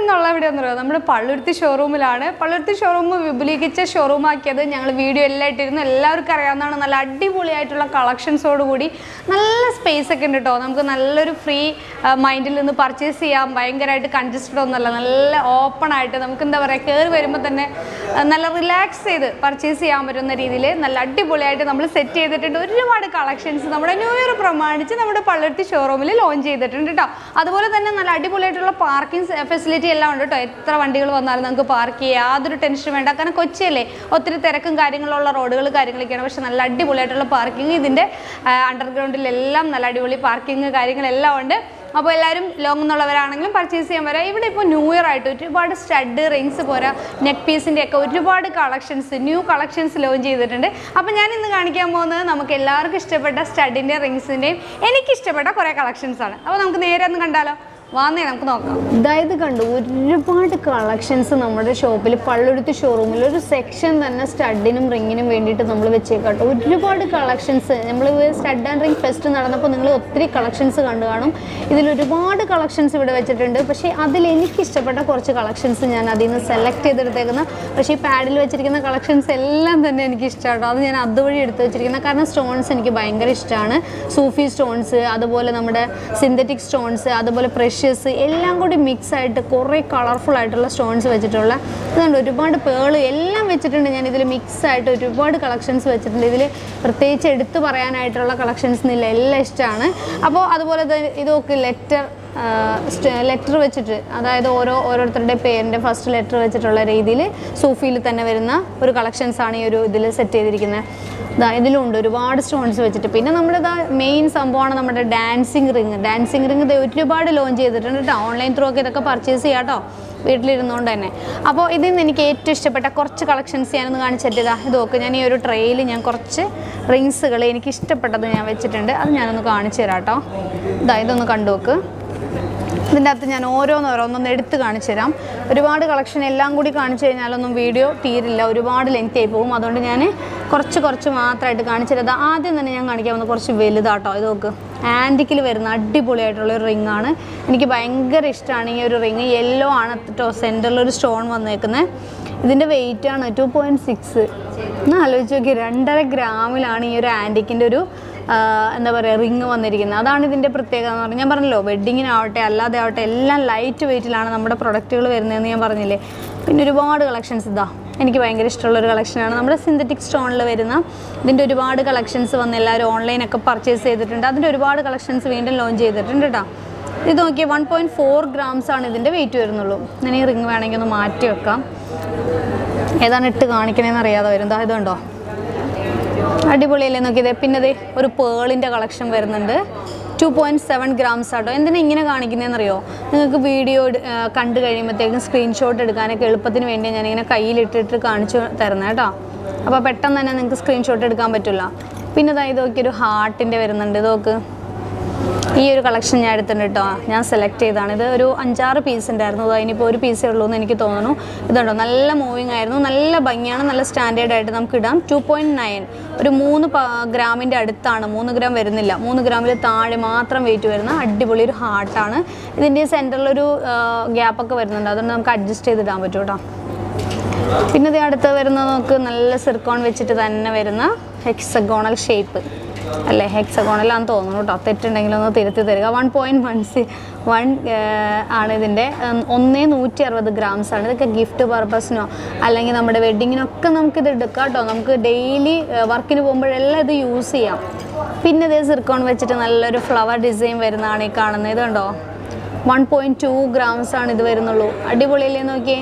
എന്നുള്ള എവിടെയാണെന്ന് പറയുക നമ്മുടെ പള്ളുരുത്തി ഷോറൂമിലാണ് പള്ളുരുത്തി ഷോറൂം വിപുലീകരിച്ച ഷോറൂം ആക്കിയത് ഞങ്ങൾ വീഡിയോ എല്ലാം ഇട്ടിരുന്നു എല്ലാവർക്കും അറിയാവുന്നതാണ് നല്ല അടിപൊളിയായിട്ടുള്ള കളക്ഷൻസോട് കൂടി നല്ല സ്പേസ് ഒക്കെ ഉണ്ട് കേട്ടോ നമുക്ക് നല്ലൊരു ഫ്രീ മൈൻഡിൽ നിന്ന് പർച്ചേസ് ചെയ്യാം ഭയങ്കരമായിട്ട് കൺജസ്റ്റഡ് ഒന്നുമല്ല നല്ല ഓപ്പൺ ആയിട്ട് നമുക്ക് എന്താ പറയുക കയറി വരുമ്പോൾ തന്നെ ആ, നല്ല റിലാക്സ് ചെയ്ത് പർച്ചേസ് ചെയ്യാൻ പറ്റുന്ന രീതിയിൽ നല്ല അടിപൊളിയായിട്ട് നമ്മൾ സെറ്റ് ചെയ്തിട്ടുണ്ട് ഒരുപാട് കളക്ഷൻസ് നമ്മുടെ ന്യൂ ഇയർ പ്രമാണിച്ച് നമ്മുടെ പള്ളുരുത്തി ഷോറൂമിൽ ലോഞ്ച് ചെയ്തിട്ടുണ്ട് കേട്ടോ അതുപോലെ തന്നെ നല്ല അടിപൊളിയായിട്ടുള്ള പാർക്കിംഗ് ഫെസിലിറ്റി എല്ലാം ഉണ്ട് കേട്ടോ എത്ര വണ്ടികൾ വന്നാലും നമുക്ക് പാർക്ക് ചെയ്യാം യാതൊരു ടെൻഷനും വേണ്ട കാരണം കൊച്ചിയല്ലേ ഒത്തിരി തിരക്കും കാര്യങ്ങളുള്ള റോഡുകൾ കാര്യങ്ങളൊക്കെയാണ് പക്ഷെ നല്ല അടിപൊളിയായിട്ടുള്ള പാർക്കിംഗ് ഇതിൻ്റെ അണ്ടർഗ്രൗണ്ടിലെല്ലാം നല്ല അടിപൊളി പാർക്കിംഗ് കാര്യങ്ങളെല്ലാം ഉണ്ട് അപ്പോൾ എല്ലാവരും ലോങ് എന്നുള്ളവരാണെങ്കിലും പർച്ചേസ് ചെയ്യാൻ വരാം ഇവിടെ ഇപ്പോൾ ന്യൂ ഇയർ ആയിട്ട് ഒരുപാട് സ്റ്റഡ് റിങ്സ് പോരാ നെക്ക് പീസിൻ്റെ ഒക്കെ ഒരുപാട് കളക്ഷൻസ് ന്യൂ കളക്ഷൻസ് ലോഞ്ച് ചെയ്തിട്ടുണ്ട് അപ്പോൾ ഞാൻ ഇന്ന് കാണിക്കാൻ പോകുന്നത് നമുക്ക് എല്ലാവർക്കും ഇഷ്ടപ്പെട്ട സ്റ്റഡിൻ്റെ റിങ്സിൻ്റെയും എനിക്ക് ഇഷ്ടപ്പെട്ട കുറേ കളക്ഷൻസ് ആണ് അപ്പോൾ നമുക്ക് നേരെ ഒന്ന് കണ്ടാലോ വാന്നേ നമുക്ക് നോക്കാം ഇതായത് കണ്ടു ഒരുപാട് കളക്ഷൻസ് നമ്മുടെ ഷോപ്പിൽ പള്ളുരുത്തി ഷോറൂമിൽ ഒരു സെക്ഷൻ തന്നെ സ്റ്റഡിനും റിങ്ങിനും വേണ്ടിയിട്ട് നമ്മൾ വെച്ചേക്കാട്ടോ ഒരുപാട് കളക്ഷൻസ് നമ്മൾ സ്റ്റഡ് ആൻഡ് റിംഗ് ഫെസ്റ്റ് നടന്നപ്പോൾ നിങ്ങൾ ഒത്തിരി കളക്ഷൻസ് കണ്ടു കാണും ഇതിൽ ഒരുപാട് കളക്ഷൻസ് ഇവിടെ വെച്ചിട്ടുണ്ട് പക്ഷേ അതിൽ എനിക്ക് ഇഷ്ടപ്പെട്ട കുറച്ച് കളക്ഷൻസ് ഞാൻ അതിൽ നിന്ന് സെലക്ട് ചെയ്തെടുത്തേക്കുന്ന പക്ഷേ ഈ പാഡിൽ വെച്ചിരിക്കുന്ന കളക്ഷൻസ് എല്ലാം തന്നെ എനിക്ക് ഇഷ്ടമാട്ടോ അത് ഞാൻ അതുവഴി എടുത്ത് വെച്ചിരിക്കുന്നത് കാരണം സ്റ്റോൺസ് എനിക്ക് ഭയങ്കര ഇഷ്ടമാണ് സൂഫി സ്റ്റോൺസ് അതുപോലെ നമ്മുടെ സിന്തറ്റിക് സ്റ്റോൺസ് അതുപോലെ പ്രഷ്യസ് എല്ലാം കൂടി മിക്സ് ആയിട്ട് കുറേ കളർഫുൾ ആയിട്ടുള്ള സ്റ്റോൺസ് വെച്ചിട്ടുള്ള ഇതുണ്ട് ഒരുപാട് പേള് എല്ലാം വെച്ചിട്ടുണ്ട് ഞാൻ ഇതിൽ മിക്സ് ആയിട്ട് ഒരുപാട് കളക്ഷൻസ് വെച്ചിട്ടുണ്ട് ഇതിൽ പ്രത്യേകിച്ച് എടുത്തു പറയാനായിട്ടുള്ള കളക്ഷൻസ് എന്നില്ല എല്ലാം ഇഷ്ടമാണ് അപ്പോൾ അതുപോലെ തന്നെ ഇതൊക്കെ ലെറ്റർ ലെറ്റർ വെച്ചിട്ട് അതായത് ഓരോ ഓരോരുത്തരുടെ പേരിൻ്റെ ഫസ്റ്റ് ലെറ്റർ വെച്ചിട്ടുള്ള രീതിയിൽ സൂഫിയിൽ തന്നെ വരുന്ന ഒരു കളക്ഷൻസ് ആണ് ഈ ഒരു ഇതിൽ സെറ്റ് ചെയ്തിരിക്കുന്നത് ഇതാ ഇതിലുണ്ട് ഒരുപാട് സ്റ്റോൺസ് വെച്ചിട്ട് പിന്നെ നമ്മുടെ ഇതാ മെയിൻ സംഭവമാണ് നമ്മുടെ ഡാൻസിങ് റിങ് ഡാൻസിങ് റിങ് ഇത് ഒരുപാട് ലോഞ്ച് ചെയ്തിട്ടുണ്ട് കേട്ടോ ഓൺലൈൻ ത്രൂ ഒക്കെ ഇതൊക്കെ പർച്ചേസ് ചെയ്യാം കേട്ടോ വീട്ടിലിരുന്നുകൊണ്ട് തന്നെ അപ്പോൾ ഇതിൽ നിന്ന് എനിക്ക് ഏറ്റവും ഇഷ്ടപ്പെട്ട കുറച്ച് കളക്ഷൻസ് ഞാനൊന്ന് കാണിച്ചിട്ട് ഇതാ ഇത് നോക്ക് ഞാൻ ഈ ഒരു ട്രെയിൽ ഞാൻ കുറച്ച് റിങ്സുകൾ എനിക്ക് ഇഷ്ടപ്പെട്ടത് ഞാൻ വെച്ചിട്ടുണ്ട് അത് ഞാനൊന്ന് കാണിച്ചു തരാം കേട്ടോ ഇതാ ഇതൊന്ന് കണ്ടു നോക്ക് ഇതിൻ്റെ അകത്ത് ഞാൻ ഓരോന്ന് ഓരോന്നൊന്ന് എടുത്ത് കാണിച്ചു തരാം ഒരുപാട് കളക്ഷൻ എല്ലാം കൂടി കാണിച്ചു കഴിഞ്ഞാലൊന്നും വീഡിയോ തീരില്ല ഒരുപാട് ലെങ്ത് ആയി പോകും അതുകൊണ്ട് ഞാൻ കുറച്ച് കുറച്ച് മാത്രമായിട്ട് കാണിച്ചു തരാം ആദ്യം തന്നെ ഞാൻ കാണിക്കാൻ വന്നത് കുറച്ച് വലുതാട്ടോ ഇത് നോക്ക് ആൻറ്റിക്കിൽ വരുന്ന അടിപൊളിയായിട്ടുള്ള ഒരു റിംഗ് ആണ് എനിക്ക് ഭയങ്കര ഇഷ്ടമാണ് ഈ ഒരു റിങ് യെല്ലോ ആണ് കേട്ടോ സെൻറ്ററിൽ ഒരു സ്റ്റോൺ വന്നേക്കുന്നത് ഇതിൻ്റെ വെയിറ്റ് ആണ് ടു പോയിൻറ്റ് സിക്സ് ഒന്ന് ആലോചിച്ച് നോക്കി രണ്ടര ഗ്രാമിലാണ് ഈ ഒരു ആൻറ്റിക്കിൻ്റെ ഒരു ആ, എന്താ പറയുക റിങ് വന്നിരിക്കുന്നത് അതാണ് ഇതിൻ്റെ പ്രത്യേകത എന്ന് പറഞ്ഞാൽ ഞാൻ പറഞ്ഞല്ലോ വെഡ്ഡിങ്ങിനാവട്ടെ അല്ലാതെ ആവട്ടെ എല്ലാം ലൈറ്റ് വെയിറ്റിലാണ് നമ്മുടെ പ്രൊഡക്റ്റുകൾ വരുന്നതെന്ന് ഞാൻ പറഞ്ഞില്ലേ പിന്നെ ഒരുപാട് കളക്ഷൻസ് ഇതാ എനിക്ക് ഭയങ്കര ഇഷ്ടമുള്ള ഒരു കളക്ഷനാണ് നമ്മുടെ സിന്തറ്റിക് സ്റ്റോണിൽ വരുന്ന ഇതിൻ്റെ ഒരുപാട് കളക്ഷൻസ് വന്ന് എല്ലാവരും ഓൺലൈനൊക്കെ പർച്ചേസ് ചെയ്തിട്ടുണ്ട് അതിൻ്റെ ഒരുപാട് കളക്ഷൻസ് വീണ്ടും ലോഞ്ച് ചെയ്തിട്ടുണ്ട് കേട്ടോ ഇത് നോക്കിയാൽ വൺ പോയിൻറ്റ് ഫോർ ഗ്രാംസ് ആണ് ഇതിൻ്റെ വെയിറ്റ് വരുന്നുള്ളൂ ഞാൻ ഈ റിങ് വേണമെങ്കിൽ ഒന്ന് മാറ്റി വെക്കാം ഏതാണ് ഇട്ട് കാണിക്കണേന്ന് അറിയാതെ വരും ദാ ഇതുണ്ടോ അടിപൊളിയല്ലേ നോക്കിയത് പിന്നെ ദേ ഒരു പേളിൻ്റെ കളക്ഷൻ വരുന്നുണ്ട് ടു പോയിൻറ്റ് സെവൻ ഗ്രാംസ് ആട്ടോ എന്തിനാ ഇങ്ങനെ കാണിക്കുന്നതെന്നറിയോ നിങ്ങൾക്ക് വീഡിയോ കണ്ടു കഴിയുമ്പോഴത്തേക്കും സ്ക്രീൻഷോട്ട് എടുക്കാനൊക്കെ എളുപ്പത്തിന് വേണ്ടി ഞാനിങ്ങനെ കയ്യിലിട്ടിട്ട് കാണിച്ചു തരുന്നത് കേട്ടോ അപ്പോൾ പെട്ടെന്ന് തന്നെ നിങ്ങൾക്ക് സ്ക്രീൻഷോട്ട് എടുക്കാൻ പറ്റില്ല പിന്നെ ഇതാ ഇത് നോക്കിയൊരു ഹാർട്ടിൻ്റെ വരുന്നുണ്ട് ഇത് നോക്ക് ഈ ഒരു കളക്ഷൻ ഞാൻ എടുത്തിട്ടുണ്ട് കേട്ടോ ഞാൻ സെലക്ട് ചെയ്തതാണ് ഇത് ഒരു അഞ്ചാറ് പീസ് ഉണ്ടായിരുന്നു അത് അതിനിപ്പോൾ ഒരു പീസേ ഉള്ളൂ എന്ന് എനിക്ക് തോന്നുന്നു ഇതുണ്ടോ നല്ല മൂവിങ് ആയിരുന്നു നല്ല ഭംഗിയാണ് നല്ല സ്റ്റാൻഡേർഡ് ആയിട്ട് നമുക്ക് ഇടാം ടു പോയിൻറ്റ് നയൻ ഒരു മൂന്ന് ഗ്രാമിൻ്റെ അടുത്താണ് മൂന്ന് ഗ്രാം വരുന്നില്ല മൂന്ന് ഗ്രാമിൽ താഴെ മാത്രം വെയിറ്റ് വരുന്ന അടിപൊളി ഒരു ഹാർട്ടാണ് ഇതിൻ്റെ സെൻറ്ററിലൊരു ഗ്യാപ്പൊക്കെ വരുന്നുണ്ട് അതുകൊണ്ട് നമുക്ക് അഡ്ജസ്റ്റ് ചെയ്തിടാൻ പറ്റും കേട്ടോ പിന്നെ ഇത് അടുത്ത് വരുന്നത് നമുക്ക് നല്ല സിർക്കോൺ വെച്ചിട്ട് തന്നെ വരുന്ന ഹെക്സഗോണൽ ഷേപ്പ് അല്ലേ ഹെക്സഗോണലാന്ന് തോന്നുന്നു കേട്ടോ തെറ്റുണ്ടെങ്കിൽ ഒന്ന് തിരുത്തി തരിക one point one C one ആണ് ഇതിൻ്റെ ഉം, ഒന്നേ നൂറ്റി അറുപത് ഗ്രാംസ് ആണ് ഇതൊക്കെ ഗിഫ്റ്റ് പർപ്പസിനോ അല്ലെങ്കിൽ നമ്മുടെ വെഡ്ഡിങ്ങിനൊക്കെ നമുക്കിത് എടുക്കാം കേട്ടോ നമുക്ക് ഡെയിലി വർക്കിന് പോകുമ്പോഴെല്ലാം ഇത് യൂസ് ചെയ്യാം പിന്നെ ഇതേ സിർക്കോൺ വെച്ചിട്ട് നല്ലൊരു ഫ്ലവർ ഡിസൈൻ വരുന്നതാണ് ഈ കാണുന്നത് ഇത് കണ്ടോ വൺ പോയിൻറ്റ് ടു ഗ്രാംസ് ആണ് ഇത് വരുന്നുള്ളൂ അടിപൊളിയല്ലേ നോക്കിയേ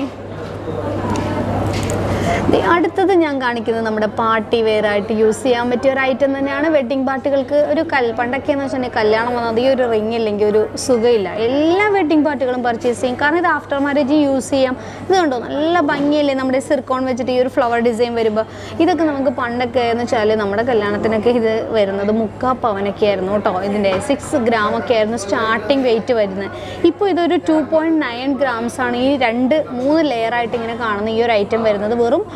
ദേ അടുത്തത് ഞാൻ കാണിക്കുന്നത് നമ്മുടെ പാർട്ടി വെയർ ആയിട്ട് യൂസ് ചെയ്യാൻ പറ്റിയ ഒരു ഐറ്റം തന്നെയാണ് വെഡ്ഡിംഗ് പാർട്ടികൾക്ക് ഒരു കൽ പണ്ടൊക്കെ എന്ന് വെച്ചിട്ടുണ്ടെങ്കിൽ കല്യാണം വന്നത് ഈ ഒരു റിങ് ഇല്ലെങ്കിൽ ഒരു സുഖമില്ല എല്ലാ വെഡ്ഡിംഗ് പാർട്ടികളും പർച്ചേസ് ചെയ്യും കാരണം ഇത് ആഫ്റ്റർ മാരേജ് യൂസ് ചെയ്യാം ഇത് കണ്ടോ നല്ല ഭംഗിയല്ലേ നമ്മുടെ സിർക്കോൺ വെച്ചിട്ട് ഈ ഒരു ഫ്ലവർ ഡിസൈൻ വരുമ്പോൾ ഇതൊക്കെ നമുക്ക് പണ്ടൊക്കെ എന്ന് വെച്ചാൽ നമ്മുടെ കല്യാണത്തിനൊക്കെ ഇത് വരുന്നത് മുക്കാ പവനൊക്കെ ആയിരുന്നു കേട്ടോ ഇതിൻ്റെ സിക്സ് ഗ്രാം ഒക്കെ ആയിരുന്നു സ്റ്റാർട്ടിങ് വെയിറ്റ് വരുന്നത് ഇപ്പോൾ ഇതൊരു ടു പോയിൻറ്റ് നയൻ ഗ്രാംസ് ആണ് ഈ രണ്ട് മൂന്ന് ലെയർ ആയിട്ട് ഇങ്ങനെ കാണുന്ന ഈ ഒരു ഐറ്റം വരുന്നത് വെറും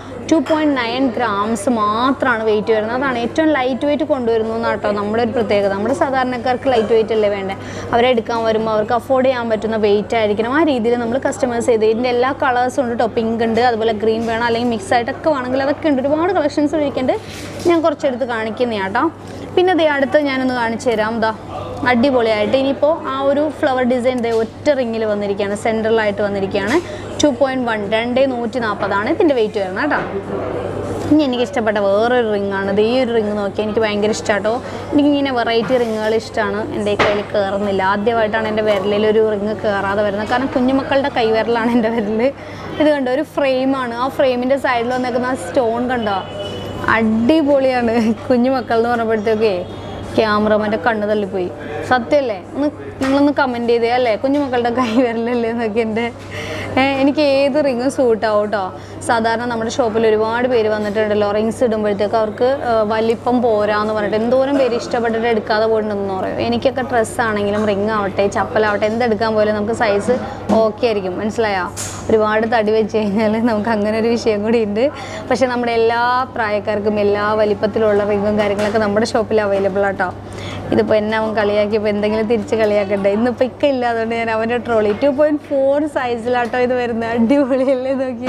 ടു പോയിൻറ്റ് നയൻ ഗ്രാംസ് മാത്രമാണ് വെയിറ്റ് വരുന്നത് അതാണ് ഏറ്റവും ലൈറ്റ് വെയിറ്റ് കൊണ്ടുവരുന്നു എന്നാണ് കേട്ടോ നമ്മുടെ ഒരു പ്രത്യേകത നമ്മുടെ സാധാരണക്കാർക്ക് ലൈറ്റ് വെയിറ്റ് അല്ലേ വേണ്ടേ അവരെ എടുക്കാൻ വരുമ്പോൾ അവർക്ക് അഫോർഡ് ചെയ്യാൻ പറ്റുന്ന വെയിറ്റ് ആയിരിക്കണം ആ രീതിയിൽ നമ്മൾ കസ്റ്റമൈസ് ചെയ്ത് ഇതിൻ്റെ എല്ലാ കളേഴ്സും ഉണ്ട് കേട്ടോ പിങ്ക് ഉണ്ട് അതുപോലെ ഗ്രീൻ വേണം അല്ലെങ്കിൽ മിക്സ് ആയിട്ടൊക്കെ വേണമെങ്കിൽ അതൊക്കെ ഉണ്ട് ഒരുപാട് കളക്ഷൻസ് ഇരിക്കുന്നുണ്ട് ഞാൻ കുറച്ചെടുത്ത് കാണിക്കുന്നതാണ് കേട്ടോ പിന്നെ ദേ അടുത്ത് ഞാനൊന്ന് കാണിച്ചു തരാം ഇതാ അടിപൊളിയായിട്ട് ഇനിയിപ്പോൾ ആ ഒരു ഫ്ലവർ ഡിസൈൻ ദേ ഒറ്റ റിങ്ങിൽ വന്നിരിക്കുകയാണ് സെൻട്രലായിട്ട് വന്നിരിക്കുകയാണ് ടു പോയിൻറ്റ് വൺ രണ്ട് നൂറ്റി നാൽപ്പതാണ് ഇതിൻ്റെ വെയിറ്റ് വരുന്നത് കേട്ടോ ഇനി എനിക്ക് ഇഷ്ടപ്പെട്ട വേറൊരു റിങ്ങാണ് ഇത് ഈ ഒരു റിങ് നോക്കി എനിക്ക് ഭയങ്കര ഇഷ്ടമാട്ടോ എനിക്കിങ്ങനെ വെറൈറ്റി റിങ്ങുകൾ ഇഷ്ടമാണ് എൻ്റെ കയ്യിൽ കയറുന്നില്ല ആദ്യമായിട്ടാണ് എൻ്റെ വിരലിൽ ഒരു റിങ് കയറാതെ വരുന്നത് കാരണം കുഞ്ഞുമക്കളുടെ കൈവിരലാണ് എൻ്റെ വിരൽ ഇത് കണ്ടോ ഒരു ഫ്രെയിമാണ് ആ ഫ്രെയിമിൻ്റെ സൈഡിൽ വന്നേക്കുന്ന ആ സ്റ്റോൺ കണ്ടോ അടിപൊളിയാണ് കുഞ്ഞുമക്കൾ എന്ന് പറഞ്ഞപ്പോഴത്തേക്കേ ക്യാമറമാൻ്റെ കണ്ണ് തള്ളിപ്പോയി സത്യമല്ലേ ഒന്ന് നിങ്ങളൊന്ന് കമൻറ്റ് ചെയ്തേ അല്ലേ കുഞ്ഞുമക്കളുടെ കൈ വരലല്ലേ എന്നൊക്കെ എൻ്റെ ഏഹ് എനിക്ക് ഏത് റിങ്ങും സൂട്ടാവും കേട്ടോ സാധാരണ നമ്മുടെ ഷോപ്പിൽ ഒരുപാട് പേര് വന്നിട്ടുണ്ടല്ലോ റിങ്സ് ഇടുമ്പോഴത്തേക്ക് അവർക്ക് ഏഹ് വലിപ്പം പോരാന്ന് പറഞ്ഞിട്ട് എന്തോരം പേര് ഇഷ്ടപ്പെട്ടിട്ട് എടുക്കാതെ പോയിട്ടുണ്ടെന്ന് പറയും എനിക്കൊക്കെ ഡ്രസ്സ് ആണെങ്കിലും റിങ് ആവട്ടെ ചപ്പലാവട്ടെ എന്തെടുക്കാൻ പോലും നമുക്ക് സൈസ് ഓക്കെ ആയിരിക്കും മനസ്സിലായോ ഒരുപാട് തടി വെച്ച് കഴിഞ്ഞാൽ നമുക്ക് അങ്ങനെ ഒരു വിഷയം കൂടി ഉണ്ട് പക്ഷേ നമ്മുടെ എല്ലാ പ്രായക്കാർക്കും എല്ലാ വലിപ്പത്തിലുള്ള റിങ്ങും കാര്യങ്ങളൊക്കെ നമ്മുടെ ഷോപ്പിൽ അവൈലബിൾ ആട്ടോ ഇതിപ്പോൾ എന്നെ അവൻ കളിയാക്കിയപ്പോൾ എന്തെങ്കിലും തിരിച്ച് കളിയാക്കണ്ടേ ഇന്നിപ്പോൾ ഇക്ക ഇല്ല അതുകൊണ്ട് ഞാൻ അവൻ്റെ ട്രോളി ടു പോയിൻറ്റ് ഫോർ സൈസിലാട്ടോ ഇത് വരുന്നത് അടിപൊളിയല്ലേ നോക്കി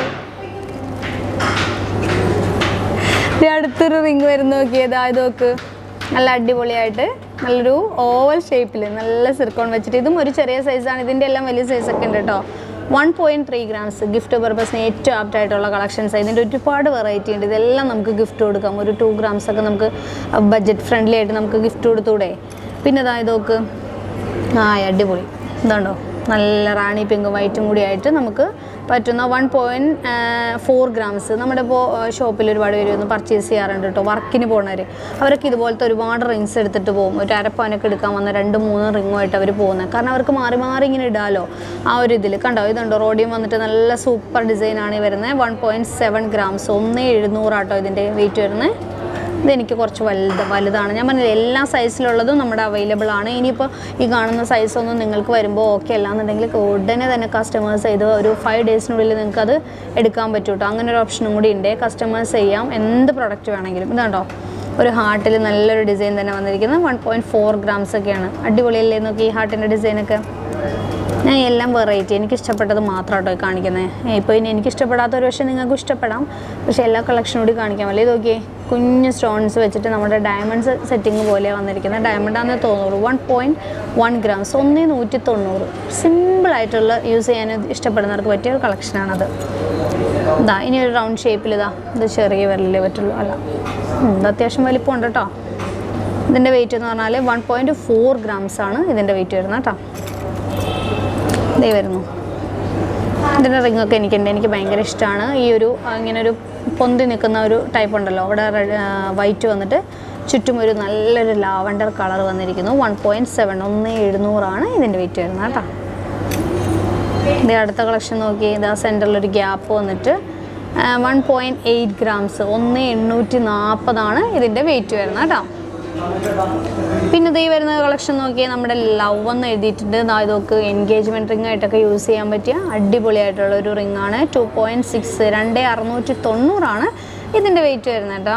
ദേ അടുത്തൊരു റിങ് വരുന്ന നോക്കിയത് ഇത് നോക്ക് നല്ല അടിപൊളിയായിട്ട് നല്ലൊരു ഓവൽ ഷേപ്പിൽ നല്ല സിർക്കോൺ വെച്ചിട്ട് ഇതും ഒരു ചെറിയ സൈസാണ് ഇതിൻ്റെ എല്ലാം വലിയ സൈസൊക്കെ ഉണ്ട് കേട്ടോ one point three grams gift പർപ്പസിന് ഏറ്റവും ആപ്റ്റ് ആയിട്ടുള്ള കളക്ഷൻസ് ഇതിൻ്റെ ഒരുപാട് വെറൈറ്റി ഉണ്ട് ഇതെല്ലാം നമുക്ക് ഗിഫ്റ്റ് കൊടുക്കാം ഒരു ടു ഗ്രാംസ് ഒക്കെ നമുക്ക് ബഡ്ജറ്റ് ഫ്രണ്ട്ലി ആയിട്ട് നമുക്ക് ഗിഫ്റ്റ് കൊടുത്തൂടെ പിന്നെ ഇതാ ഇത് നോക്ക് ആ അടിപൊളി ഇതുണ്ടോ നല്ല റാണി പിങ്കും വൈറ്റും കൂടി ആയിട്ട് നമുക്ക് പറ്റുന്ന വൺ പോയിൻറ്റ് ഫോർ ഗ്രാംസ് നമ്മുടെ ഇപ്പോൾ ഷോപ്പിൽ ഒരുപാട് പേര് വന്ന് പർച്ചേസ് ചെയ്യാറുണ്ട് കേട്ടോ വർക്കിന് പോകുന്നവർ അവരൊക്കെ ഇതുപോലത്തെ ഒരുപാട് റിങ്സ് എടുത്തിട്ട് പോകും ഒരു അരപ്പവനൊക്കെ എടുക്കാൻ വന്ന രണ്ട് മൂന്ന് റിങ്ങുമായിട്ട് അവർ പോകുന്നത് കാരണം അവർക്ക് മാറി മാറി ഇങ്ങനെ ഇടാമല്ലോ ആ ഒരു ഇതിൽ കണ്ടോ ഇതുണ്ടോ റോഡിയം വന്നിട്ട് നല്ല സൂപ്പർ ഡിസൈനാണ് ഈ വരുന്നത് വൺ പോയിൻറ്റ് സെവൻ ഗ്രാംസ് ഒന്ന് എഴുന്നൂറാട്ടോ ഇതിൻ്റെ വെയിറ്റ് വരുന്നത് ഇതെനിക്ക് കുറച്ച് വലുത് വലുതാണ് ഞാൻ പറഞ്ഞില്ല എല്ലാ സൈസിലുള്ളതും നമ്മുടെ അവൈലബിൾ ആണ് ഇനിയിപ്പോൾ ഈ കാണുന്ന സൈസൊന്നും നിങ്ങൾക്ക് വരുമ്പോൾ ഓക്കെ അല്ലാന്നുണ്ടെങ്കിൽ ഉടനെ തന്നെ കസ്റ്റമേഴ്സ് ചെയ്ത് ഒരു ഫൈവ് ഡേയ്സിനുള്ളിൽ നിങ്ങൾക്ക് അത് എടുക്കാൻ പറ്റും കേട്ടോ അങ്ങനെ ഒരു ഓപ്ഷനും കൂടി ഉണ്ട് കസ്റ്റമേഴ്സ് ചെയ്യാം എന്ത് പ്രൊഡക്റ്റ് വേണമെങ്കിലും ഇതുണ്ടോ ഒരു ഹാർട്ടിൽ നല്ലൊരു ഡിസൈൻ തന്നെ വന്നിരിക്കുന്നത് വൺ പോയിൻറ്റ് ഫോർ ഗ്രാംസ് ഒക്കെയാണ് അടിപൊളിയല്ലേ നോക്കി ഈ ഹാർട്ടിൻ്റെ ഡിസൈനൊക്കെ ഞാൻ എല്ലാം വെറൈറ്റി എനിക്ക് ഇഷ്ടപ്പെട്ടത് മാത്രം കേട്ടോ കാണിക്കുന്നത് ഇപ്പോൾ ഇനി എനിക്ക് ഇഷ്ടപ്പെടാത്ത ഒരു പക്ഷേ നിങ്ങൾക്ക് ഇഷ്ടപ്പെടാം പക്ഷേ എല്ലാ കളക്ഷനും കൂടി കാണിക്കാൻ പറ്റില്ല ഇത് നോക്കിയേ കുഞ്ഞ് സ്റ്റോൺസ് വെച്ചിട്ട് നമ്മുടെ ഡയമണ്ട്സ് സെറ്റിംഗ് പോലെ വന്നിരിക്കുന്നത് ഡയമണ്ടാണെന്ന് തോന്നുള്ളൂ വൺ പോയിൻറ്റ് വൺ ഗ്രാംസ് ഒന്നേ നൂറ്റി തൊണ്ണൂറ് സിമ്പിളായിട്ടുള്ള യൂസ് ചെയ്യാൻ ഇഷ്ടപ്പെടുന്നവർക്ക് പറ്റിയ ഒരു കളക്ഷനാണത് ഇതാ ഇനി ഒരു റൗണ്ട് ഷേപ്പിൽ ഇതാ ഇത് ചെറിയ വിരലേ പറ്റുള്ളൂ അല്ല ഉം, ഇത് അത്യാവശ്യം വലിപ്പമുണ്ട് കേട്ടോ ഇതിൻ്റെ വെയിറ്റ് എന്ന് പറഞ്ഞാൽ വൺ പോയിൻറ്റ് ഫോർ ഗ്രാംസ് ആണ് ഇതിൻ്റെ വെയിറ്റ് വരുന്നത് കേട്ടോ ഇതേ വരുന്നു ഇതിൻ്റെ റിങ്ങൊക്കെ എനിക്കുണ്ട് എനിക്ക് ഭയങ്കര ഇഷ്ടമാണ് ഈ ഒരു ആ, ഇങ്ങനെ ഒരു പൊന്തി നിൽക്കുന്ന ഒരു ടൈപ്പ് ഉണ്ടല്ലോ അവിടെ വൈറ്റ് വന്നിട്ട് ചുറ്റും ഒരു നല്ലൊരു ലാവണ്ടർ കളർ വന്നിരിക്കുന്നു വൺ പോയിൻറ്റ് സെവൻ ഒന്ന് എഴുന്നൂറാണ് ഇതിൻ്റെ വെയിറ്റ് വരുന്നത് കേട്ടോ ഇത് അടുത്ത കളക്ഷൻ നോക്കി ഇതാ സെൻറ്ററിൽ ഒരു ഗ്യാപ്പ് വന്നിട്ട് വൺ പോയിൻറ്റ് എയ്റ്റ് ഗ്രാംസ് ഒന്ന് എണ്ണൂറ്റി നാൽപ്പതാണ് ഇതിൻ്റെ വെയിറ്റ് വരുന്നത് കേട്ടോ പിന്നെ ഇത് ഈ വരുന്ന കളക്ഷൻ നോക്കിയാൽ നമ്മുടെ ലവ് എന്ന് എഴുതിയിട്ടുണ്ട് ദാ ഇത് നോക്ക് എൻഗേജ്മെൻറ്റ് റിംഗ് ആയിട്ടൊക്കെ യൂസ് ചെയ്യാൻ പറ്റിയ അടിപൊളിയായിട്ടുള്ള ഒരു റിംഗ് ആണ് ടു പോയിൻറ്റ് സിക്സ് രണ്ട് അറുന്നൂറ്റി തൊണ്ണൂറാണ് ഇതിൻ്റെ വെയിറ്റ് വരുന്നത് കേട്ടോ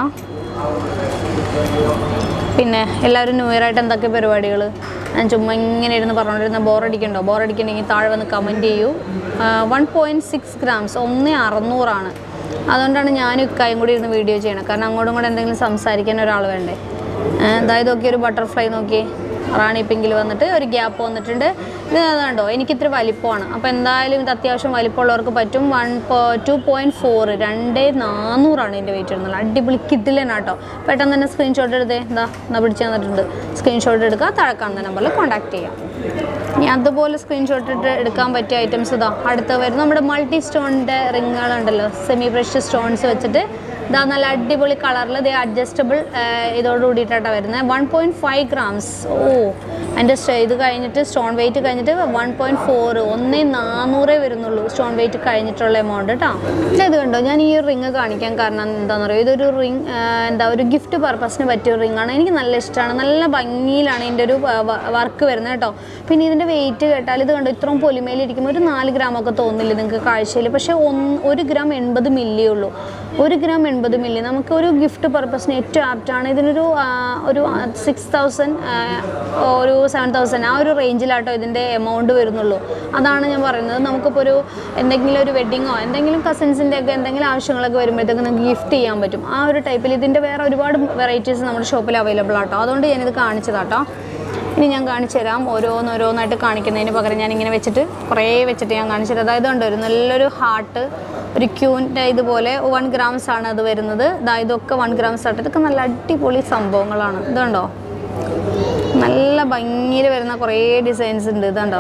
പിന്നെ എല്ലാവരും ന്യൂ ഇയർ ആയിട്ട് എന്തൊക്കെ പരിപാടികൾ ഞാൻ ചുമ്മാ ഇങ്ങനെ ഇരുന്ന് പറഞ്ഞുകൊണ്ടിരുന്ന ബോറടിക്കണ്ടോ ബോറടിക്കണമെങ്കിൽ താഴെ വന്ന് കമൻറ്റ് ചെയ്യൂ വൺ പോയിൻറ്റ് സിക്സ് ഗ്രാംസ് ഒന്ന് അറുന്നൂറാണ് അതുകൊണ്ടാണ് ഞാനും ഇക്കായും കൂടി ഇരുന്ന് വീഡിയോ ചെയ്യണം കാരണം അങ്ങോട്ടും കൂടെ എന്തെങ്കിലും സംസാരിക്കാൻ ഒരാൾ വേണ്ടേ ഏഹ് അതായത് നോക്കി ഒരു ബട്ടർഫ്ലൈ നോക്കി റാണി പിങ്കിൽ വന്നിട്ട് ഒരു ഗ്യാപ്പ് വന്നിട്ടുണ്ട് ഇത് കണ്ടോ എനിക്ക് ഇത്തിരി വലിപ്പമാണ് അപ്പോൾ എന്തായാലും ഇത് അത്യാവശ്യം വലിപ്പമുള്ളവർക്ക് പറ്റും വൺ ടു പോയിൻറ്റ് ഫോർ രണ്ട് നാനൂറാണ് ഇതിൻ്റെ വെയിറ്റ് വരുന്നത് അടിപൊളി കിട്ടില്ലെന്നാട്ടോ പെട്ടെന്ന് തന്നെ സ്ക്രീൻഷോട്ട് എടുത്തേ എന്താ എന്നാ പിടിച്ച് തന്നിട്ടുണ്ട് സ്ക്രീൻഷോട്ട് എടുക്കുക താഴെ കാണുന്ന നമ്പറിൽ കോൺടാക്ട് ചെയ്യാം ഇനി അതുപോലെ സ്ക്രീൻഷോട്ട് ഇട്ട് എടുക്കാൻ പറ്റിയ ഐറ്റംസ് ഇതാ അടുത്ത വരും നമ്മുടെ മൾട്ടി സ്റ്റോണിൻ്റെ റിങ്ങുകളുണ്ടല്ലോ സെമി ബ്രഷ് സ്റ്റോൺസ് വെച്ചിട്ട് ഇതാ നല്ല അടിപൊളി കളറിൽ ഇത് അഡ്ജസ്റ്റബിൾ ഇതോട് കൂടിയിട്ടാണ് വരുന്നത് വൺ പോയിൻറ്റ് ഫൈവ് ഗ്രാംസ് ഓ അതിൻ്റെ ഇത് കഴിഞ്ഞിട്ട് സ്റ്റോൺ വെയിറ്റ് കഴിഞ്ഞിട്ട് വൺ പോയിൻറ്റ് ഫോർ ഒന്നേ നാനൂറേ വരുന്നുള്ളൂ സ്റ്റോൺ വെയിറ്റ് കഴിഞ്ഞിട്ടുള്ള എമൗണ്ട് കേട്ടോ ഇത് കണ്ടോ ഞാൻ ഈ ഒരു റിങ് കാണിക്കാൻ കാരണം എന്താണെന്ന് പറയുക ഇതൊരു റിങ് എന്താ ഒരു ഗിഫ്റ്റ് പർപ്പസിന് പറ്റിയ ഒരു റിങ്ങാണ് എനിക്ക് നല്ല ഇഷ്ടമാണ് നല്ല ഭംഗിയിലാണ് ഇതിൻ്റെ ഒരു വർക്ക് വരുന്നത് കേട്ടോ പിന്നെ ഇതിൻ്റെ വെയിറ്റ് കേട്ടാൽ ഇത് കണ്ടോ ഇത്രയും പൊലിമയിലിരിക്കുമ്പോൾ ഒരു നാല് ഗ്രാമൊക്കെ തോന്നില്ല നിങ്ങൾക്ക് കാഴ്ചയിൽ പക്ഷേ ഒന്ന് ഒരു ഗ്രാം എൺപത് മില്ലിയേ ഉള്ളൂ ഒരു ഗ്രാം എൺപത് മില്ലി നമുക്ക് ഒരു ഗിഫ്റ്റ് പർപ്പസിന് ഏറ്റവും ആപ്റ്റാണ് ഇതിനൊരു ആ, ഒരു സിക്സ് തൗസൻഡ് ഒരു സെവൻ തൗസൻഡ് ആ ഒരു റേഞ്ചിലാട്ടോ ഇതിൻ്റെ എമൗണ്ട് വരുന്നുള്ളൂ അതാണ് ഞാൻ പറയുന്നത് നമുക്കിപ്പോൾ ഒരു എന്തെങ്കിലും ഒരു വെഡിങ്ങോ എന്തെങ്കിലും കസിൻസിൻ്റെ ഒക്കെ എന്തെങ്കിലും ആവശ്യങ്ങളൊക്കെ വരുമ്പോഴത്തേക്ക് നമുക്ക് ഗിഫ്റ്റ് ചെയ്യാൻ പറ്റും ആ ഒരു ടൈപ്പിൽ ഇതിൻ്റെ വേറെ ഒരുപാട് വെറൈറ്റീസ് നമ്മുടെ ഷോപ്പിൽ അവൈലബിൾ ആട്ടോ അതുകൊണ്ട് ഞാനിത് കാണിച്ചതാട്ടോ ഇനി ഞാൻ കാണിച്ചു തരാം ഓരോന്നോരോന്നായിട്ട് കാണിക്കുന്നതിന് പകരം ഞാൻ ഇങ്ങനെ വെച്ചിട്ട് കുറേ വെച്ചിട്ട് ഞാൻ കാണിച്ചു തരാം അതായത് ഉണ്ട് ഒരു നല്ലൊരു ഹാർട്ട് ഒരു ക്യൂൻ്റെ ഇതുപോലെ വൺ ഗ്രാംസ് ആണ് അത് വരുന്നത് ഇതാ ഇതൊക്കെ വൺ ഗ്രാംസ് ആയിട്ട് ഇതൊക്കെ നല്ല അടിപൊളി സംഭവങ്ങളാണ് ഇതുണ്ടോ നല്ല ഭംഗിയിൽ വരുന്ന കുറേ ഡിസൈൻസ് ഉണ്ട് ഇതുണ്ടോ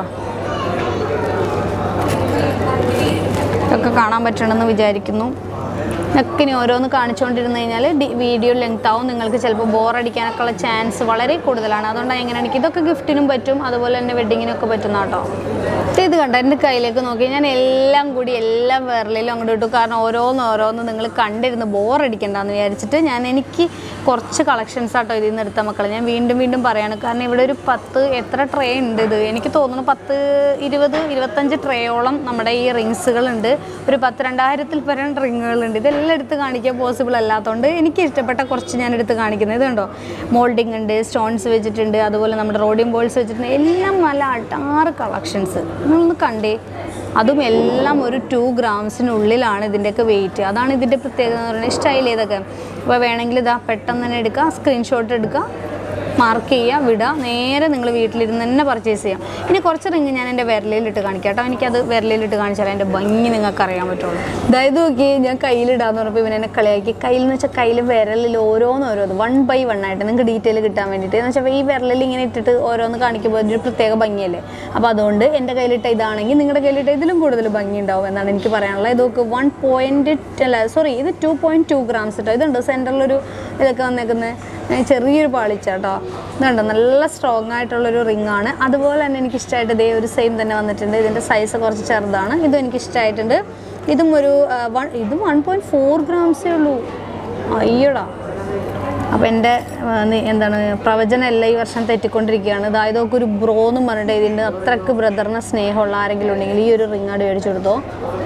ഇതൊക്കെ കാണാൻ പറ്റണമെന്ന് വിചാരിക്കുന്നു ഇതൊക്കെ ഇനി ഓരോന്ന് കാണിച്ചുകൊണ്ടിരുന്ന് കഴിഞ്ഞാൽ വീഡിയോ ലെങ്ത് ആവും നിങ്ങൾക്ക് ചിലപ്പോൾ ബോറടിക്കാനൊക്കെ ഉള്ള ചാൻസ് വളരെ കൂടുതലാണ് അതുകൊണ്ടാണ് എങ്ങനെയാണെങ്കിൽ ഇതൊക്കെ ഗിഫ്റ്റിനും പറ്റും അതുപോലെ തന്നെ വെഡിങ്ങിനൊക്കെ പറ്റുന്ന കേട്ടോ ഇത് കണ്ട എൻ്റെ കയ്യിലേക്ക് നോക്കി ഞാൻ എല്ലാം കൂടി എല്ലാം വിരലിലും അങ്ങോട്ട് ഇട്ടു കാരണം ഓരോന്ന് ഓരോന്ന് നിങ്ങൾ കണ്ടിരുന്ന് ബോറടിക്കണ്ടെന്ന് വിചാരിച്ചിട്ട് ഞാൻ എനിക്ക് കുറച്ച് കളക്ഷൻസ് ആട്ടോ ഇതിൽ നിന്ന് എടുത്ത മക്കളെ ഞാൻ വീണ്ടും വീണ്ടും പറയാണ് കാരണം ഇവിടെ ഒരു പത്ത് എത്ര ട്രേ ഉണ്ട് ഇത് എനിക്ക് തോന്നുന്നു പത്ത് ഇരുപത് ഇരുപത്തഞ്ച് ട്രേയോളം നമ്മുടെ ഈ റിങ്സുകളുണ്ട് ഒരു പത്ത് രണ്ടായിരത്തിൽ പരം റിങ്ങുകളുണ്ട് ഇതെല്ലാം എടുത്ത് കാണിക്കാൻ പോസിബിൾ അല്ലാത്തതുകൊണ്ട് എനിക്ക് ഇഷ്ടപ്പെട്ട കുറച്ച് ഞാൻ എടുത്ത് കാണിക്കുന്നത് ഇത് കണ്ടോ മോൾഡിംഗ് ഉണ്ട് സ്റ്റോൺസ് വെച്ചിട്ടുണ്ട് അതുപോലെ നമ്മുടെ റോഡിയം ബോൾസ് വെച്ചിട്ടുണ്ട് എല്ലാം നല്ല അട്ടാറ് കളക്ഷൻസ് നിങ്ങളൊന്ന് കണ്ടേ അതും എല്ലാം ഒരു ടു ഗ്രാംസിനുള്ളിലാണ് ഇതിൻ്റെയൊക്കെ വെയിറ്റ് അതാണ് ഇതിൻ്റെ പ്രത്യേകത എന്ന് പറയുന്നത് സ്റ്റൈൽ ചെയ്തൊക്കെ അപ്പോൾ വേണമെങ്കിൽ ഇതാ പെട്ടെന്ന് തന്നെ എടുക്കുക സ്ക്രീൻഷോട്ട് എടുക്കുക മാർക്ക് ചെയ്യുക വിടുക നേരെ നിങ്ങൾ വീട്ടിലിരുന്ന് തന്നെ പർച്ചേസ് ചെയ്യാം ഇനി കുറച്ച് റിങ് ഞാൻ എൻ്റെ വിരലിലിട്ട് കാണിക്കാം കേട്ടോ എനിക്കത് വിരലിലിട്ട് കാണിച്ചാൽ അതിൻ്റെ ഭംഗി നിങ്ങൾക്ക് അറിയാൻ പറ്റുള്ളൂ അതായത് നോക്കി ഞാൻ കയ്യിലിടാന്ന് പറഞ്ഞപ്പോൾ ഇവൻ എന്നെ കളിയാക്കി കയ്യിൽ എന്ന് വെച്ചാൽ കയ്യിൽ വിരലിൽ ഓരോന്നോരോന്ന് വൺ ബൈ വൺ ആയിട്ട് നിങ്ങൾക്ക് ഡീറ്റെയിൽ കിട്ടാൻ വേണ്ടിയിട്ട് എന്ന് വെച്ചാൽ ഈ വിരലിൽ ഇങ്ങനെ ഇട്ടിട്ട് ഓരോന്ന് കാണിക്കുമ്പോൾ ഒരു പ്രത്യേക ഭംഗിയല്ലേ അപ്പോൾ അതുകൊണ്ട് എൻ്റെ കയ്യിലിട്ട ഇതാണെങ്കിൽ നിങ്ങളുടെ കയ്യിലിട്ട ഇതിലും കൂടുതൽ ഭംഗി ഉണ്ടാവും എന്നാണ് എനിക്ക് പറയാനുള്ളത് ഇത് നോക്ക് വൺ പോയിൻറ്റ് അല്ല സോറി ഇത് ടു പോയിൻറ്റ് ടു ഗ്രാംസ് കേട്ടോ ഇതുണ്ട് സെൻറ്ററിലൊരു ഇതൊക്കെ വന്നേക്കുന്നത് ചെറിയൊരു പാളിച്ച കേട്ടോ ഇതുണ്ട് നല്ല സ്ട്രോങ് ആയിട്ടുള്ളൊരു റിംഗ് ആണ് അതുപോലെ തന്നെ എനിക്ക് ഇഷ്ടമായിട്ട് ഇതേ ഒരു സെയിം തന്നെ വന്നിട്ടുണ്ട് ഇതിൻ്റെ സൈസ് കുറച്ച് ചെറുതാണ് ഇതും എനിക്ക് ഇഷ്ടമായിട്ടുണ്ട് ഇതും ഒരു ആ, വൺ ഇതും വൺ പോയിൻറ്റ് ഫോർ ഗ്രാംസേ ഉള്ളൂ അയ്യോടാ അപ്പോൾ എൻ്റെ ആ, നി- എന്താണ് പ്രവചനം എല്ലാം ഈ വർഷം തെറ്റിക്കൊണ്ടിരിക്കുകയാണ് അതായത് ഒക്കെ ഒരു ബ്രോ എന്നും പറഞ്ഞിട്ട് ഇതിൻ്റെ അത്രക്ക് ബ്രദറിനെ സ്നേഹമുള്ള ആരെങ്കിലും ഉണ്ടെങ്കിൽ ഈ ഒരു റിംഗ് ആട് മേടിച്ചു കൊടുത്തോ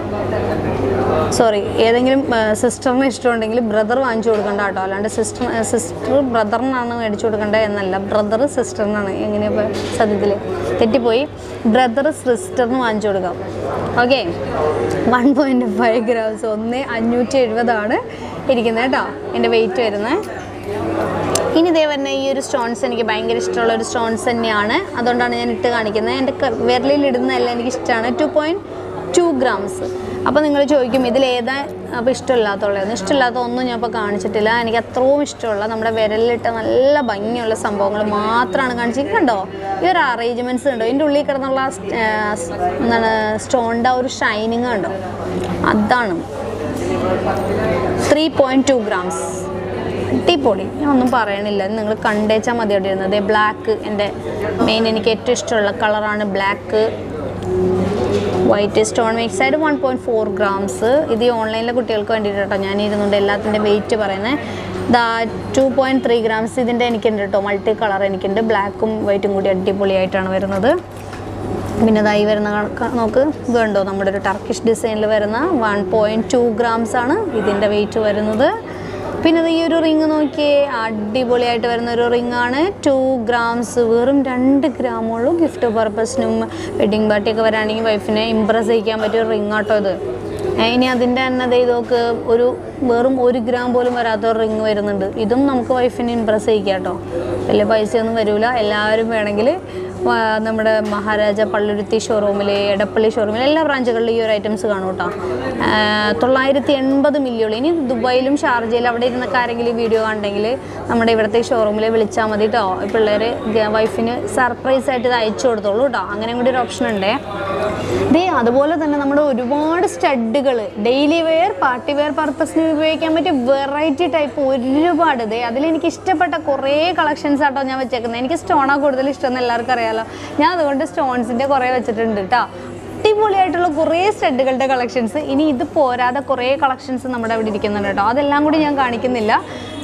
സോറി ഏതെങ്കിലും സിസ്റ്ററിന് ഇഷ്ടമുണ്ടെങ്കിൽ ബ്രദർ വാങ്ങിച്ചു കൊടുക്കണ്ട കേട്ടോ അല്ലാണ്ട് സിസ്റ്റർ സിസ്റ്റർ ബ്രദറിനാണ് മേടിച്ചു കൊടുക്കേണ്ടത് എന്നല്ല ബ്രദർ സിസ്റ്ററിനാണ് എങ്ങനെയാ ഇപ്പൊ സത്യത്തിൽ തെറ്റിപ്പോയി ബ്രദർ സിസ്റ്ററിന് വാങ്ങിച്ചു കൊടുക്കാം okay one point five grams ഒന്ന് അഞ്ഞൂറ്റി എഴുപതാണ് ഇരിക്കുന്നത് കേട്ടോ എൻ്റെ വെയിറ്റ് വരുന്നത് ഇനി ഇതേ വരുന്ന ഈ ഒരു സ്റ്റോൺസ് എനിക്ക് ഭയങ്കര ഇഷ്ടമുള്ള ഒരു സ്റ്റോൺസ് തന്നെയാണ് അതുകൊണ്ടാണ് ഞാൻ ഇട്ട് കാണിക്കുന്നത് എൻ്റെ ക- വിരലിൽ ഇടുന്നതെല്ലാം എനിക്ക് ഇഷ്ടമാണ് ടു പോയിൻറ്റ് ടു ഗ്രാംസ് അപ്പോൾ നിങ്ങൾ ചോദിക്കും ഇതിൽ ഏതാ അപ്പോൾ ഇഷ്ടമില്ലാത്തുള്ളത് ഇഷ്ടമില്ലാത്ത ഒന്നും ഞാൻ ഇപ്പോൾ കാണിച്ചിട്ടില്ല എനിക്ക് അത്രയും ഇഷ്ടമുള്ള നമ്മുടെ വിരലിലിട്ട നല്ല ഭംഗിയുള്ള സംഭവങ്ങൾ മാത്രമാണ് കാണിച്ചത് കണ്ടോ ഈ ഒരു അറേഞ്ച്മെൻറ്റ്സ് കണ്ടോ ഇതിൻ്റെ ഉള്ളിൽ കിടന്നുള്ള ആ സ്- ആ സ്- എന്താണ് സ്റ്റോണിൻ്റെ ആ ഒരു ഷൈനിങ് കണ്ടോ അതാണ് ത്രീ പോയിൻറ്റ് ടു ഗ്രാംസ് അടിപൊളി ഞാൻ ഒന്നും പറയണില്ല നിങ്ങൾ കണ്ടേച്ചാൽ മതി അവിടെ ഇരുന്നത് ബ്ലാക്ക് എൻ്റെ മെയിൻ എനിക്ക് ഏറ്റവും ഇഷ്ടമുള്ള കളറാണ് ബ്ലാക്ക് വൈറ്റ് സ്റ്റോൺ മിക്സ് ആയിട്ട് വൺ പോയിൻറ്റ് ഫോർ ഗ്രാംസ് ഇത് ഈ ഓൺലൈനിലെ കുട്ടികൾക്ക് വേണ്ടിയിട്ട് കേട്ടോ ഞാൻ ഇരുന്നുകൊണ്ട് എല്ലാത്തിൻ്റെ വെയിറ്റ് പറയുന്നത് ദാ ടു പോയിൻറ്റ് ത്രീ ഗ്രാംസ് ഇതിൻ്റെ എനിക്കുണ്ട് കേട്ടോ മൾട്ടി കളർ എനിക്കുണ്ട് ബ്ലാക്കും വൈറ്റും കൂടി അടിപൊളിയായിട്ടാണ് വരുന്നത് പിന്നെ ഇതായി വരുന്ന കണക്ക് നോക്ക് ഇത് കണ്ടോ നമ്മുടെ ഒരു ടർക്കിഷ് ഡിസൈനിൽ വരുന്ന വൺ പോയിൻറ്റ് ടു ഗ്രാംസ് ആണ് ഇതിൻ്റെ വെയിറ്റ് വരുന്നത് പിന്നെ ഇത് ഈ ഒരു റിങ് നോക്കിയേ അടിപൊളിയായിട്ട് വരുന്ന ഒരു റിംഗ് ആണ് ടു ഗ്രാംസ് വെറും രണ്ട് ഗ്രാമുള്ളൂ ഗിഫ്റ്റ് പർപ്പസിനും വെഡിങ് പാർട്ടിയൊക്കെ വരാണെങ്കിൽ വൈഫിനെ ഇമ്പ്രസ് ചെയ്യിക്കാൻ പറ്റിയ ഒരു റിംഗ് ആട്ടോ ഇത് ഏ, ഇനി അതിൻ്റെ തന്നെ ദേ ഇതൊക്കെ ഒരു വെറും ഒരു ഗ്രാം പോലും വരാത്ത ഒരു റിങ് വരുന്നുണ്ട് ഇതും നമുക്ക് വൈഫിനെ ഇമ്പ്രസ് ചെയ്യിക്കാം കേട്ടോ വലിയ പൈസയൊന്നും വരില്ല എല്ലാവരും വേണമെങ്കിൽ വാ- നമ്മുടെ മഹാരാജ പള്ളുരുത്തി ഷോറൂമിൽ എടപ്പള്ളി ഷോറൂമിൽ എല്ലാ ബ്രാഞ്ചുകളിലും ഈ ഒരു ഐറ്റംസ് കാണും കേട്ടോ ആ, തൊള്ളായിരത്തി എൺപത് മില്ലിയുള്ളൂ ഇനി ദുബായിലും ഷാർജയിലും അവിടെ ഇരുന്നൊക്കെ ആരെങ്കിലും ഈ വീഡിയോ കണ്ടെങ്കിൽ നമ്മുടെ ഇവിടുത്തെ ഷോറൂമിൽ വിളിച്ചാൽ മതി കേട്ടോ പിള്ളേർ വൈഫിന് സർപ്രൈസ് ആയിട്ട് ഇത് അയച്ചു കൊടുത്തോളൂ കേട്ടോ അങ്ങനെ കൂടി ഒരു ഓപ്ഷൻ ഉണ്ടേ ദേ അതുപോലെ തന്നെ നമ്മുടെ ഒരുപാട് സ്റ്റഡുകൾ ഡെയിലി വെയർ പാർട്ടി വെയർ പർപ്പസിന് ഉപയോഗിക്കാൻ പറ്റിയ വെറൈറ്റി ടൈപ്പ് ഒരുപാട് ദേ അതിലെനിക്ക് ഇഷ്ടപ്പെട്ട കുറേ കളക്ഷൻസ് ആട്ടോ ഞാൻ വെച്ചേക്കുന്നത് എനിക്ക് സ്റ്റോണാണ് കൂടുതൽ ഇഷ്ടം എന്ന് എല്ലാവർക്കും അറിയാലോ ഞാൻ അതുകൊണ്ട് സ്റ്റോൺസിൻ്റെ കുറേ വെച്ചിട്ടുണ്ട് കേട്ടോ അടിപൊളിയായിട്ടുള്ള കുറേ സ്റ്റഡുകളുടെ കളക്ഷൻസ് ഇനി ഇത് പോരാതെ കുറേ കളക്ഷൻസ് നമ്മുടെ അവിടെ ഇരിക്കുന്നുണ്ട് കേട്ടോ അതെല്ലാം കൂടി ഞാൻ കാണിക്കുന്നില്ല